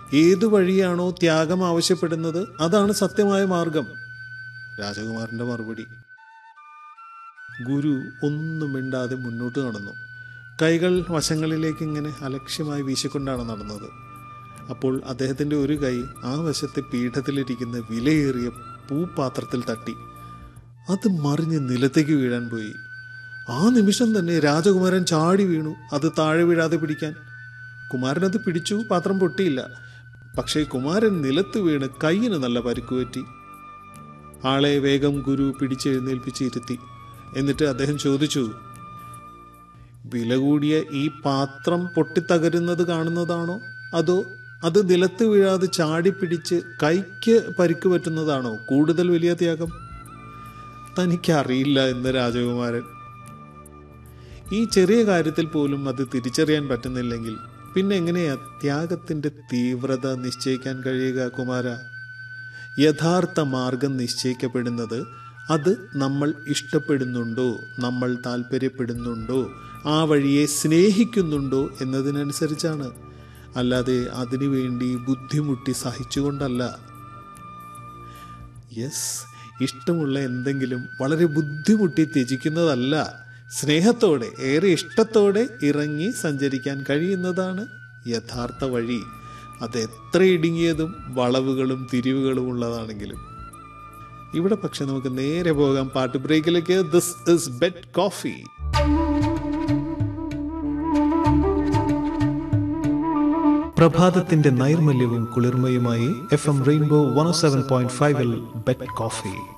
ഏതു വഴിയാണോ ത്യാഗം ആവശ്യപ്പെടുന്നത് അതാണ് സത്യമായ മാർഗം രാജകുമാരന്റെ മറുപടി ഗുരു ഒന്നും മിണ്ടാതെ മുന്നോട്ട് നടന്നു കൈകൾ വശങ്ങളിലേക്ക് ഇങ്ങനെ അലക്ഷ്യമായി വീശിക്കൊണ്ടാണ് നടന്നത് അപ്പോൾ അദ്ദേഹത്തിൻ്റെ ഒരു കൈ ആ വശത്തെ പീഠത്തിലിരിക്കുന്ന വിലയേറിയ പൂപാത്രത്തിൽ തട്ടി അത് മറിഞ്ഞ് നിലത്തേക്ക് വീഴാൻ പോയി ആ നിമിഷം തന്നെ രാജകുമാരൻ ചാടി വീണു അത് താഴെ വീഴാതെ പിടിക്കാൻ കുമാരൻ അത് പിടിച്ചു പാത്രം പൊട്ടിയില്ല പക്ഷേ കുമാരൻ നിലത്ത് വീണ് കയ്യിന് നല്ല പരിക്കുപറ്റി ആളെ വേഗം ഗുരു പിടിച്ചെഴുന്നേൽപ്പിച്ച് ഇരുത്തി എന്നിട്ട് അദ്ദേഹം ചോദിച്ചു വില കൂടിയ ഈ പാത്രം പൊട്ടിത്തകരുന്നത് കാണുന്നതാണോ അതോ അത് നിലത്ത് വീഴാതെ ചാടിപ്പിടിച്ച് കൈക്ക് പരിക്ക് പറ്റുന്നതാണോ കൂടുതൽ വലിയ ത്യാഗം തനിക്കറിയില്ല എന്ന് രാജകുമാരൻ ഈ ചെറിയ കാര്യത്തിൽ പോലും അത് തിരിച്ചറിയാൻ പറ്റുന്നില്ലെങ്കിൽ പിന്നെ എങ്ങനെയാ ത്യാഗത്തിന്റെ തീവ്രത നിശ്ചയിക്കാൻ കഴിയുക കുമാര യഥാർത്ഥ മാർഗം നിശ്ചയിക്കപ്പെടുന്നത് അത് നമ്മൾ ഇഷ്ടപ്പെടുന്നുണ്ടോ നമ്മൾ താല്പര്യപ്പെടുന്നുണ്ടോ ആ വഴിയെ സ്നേഹിക്കുന്നുണ്ടോ എന്നതിനനുസരിച്ചാണ് അല്ലാതെ അതിനുവേണ്ടി ബുദ്ധിമുട്ടി സഹിച്ചുകൊണ്ടല്ല യെസ് ഇഷ്ടമുള്ള എന്തെങ്കിലും വളരെ ബുദ്ധിമുട്ടി ത്യജിക്കുന്നതല്ല സ്നേഹത്തോടെ ഏറെ ഇഷ്ടത്തോടെ ഇറങ്ങി സഞ്ചരിക്കാൻ കഴിയുന്നതാണ് യഥാർത്ഥ വഴി അത് എത്ര ഇടുങ്ങിയതും വളവുകളും തിരിവുകളും ഉള്ളതാണെങ്കിലും ഇവിടെ പക്ഷെ നമുക്ക് നേരെ പോകാം പാട്ട് ബ്രേക്കിലേക്ക് ദിസ് ഇസ് ബെറ്റ് കോഫി പ്രഭാതത്തിന്റെ നൈർമല്യവും കുളിർമയുമായി F M rainbow one seven point ഫൈവിൽ ബെറ്റ് കോഫി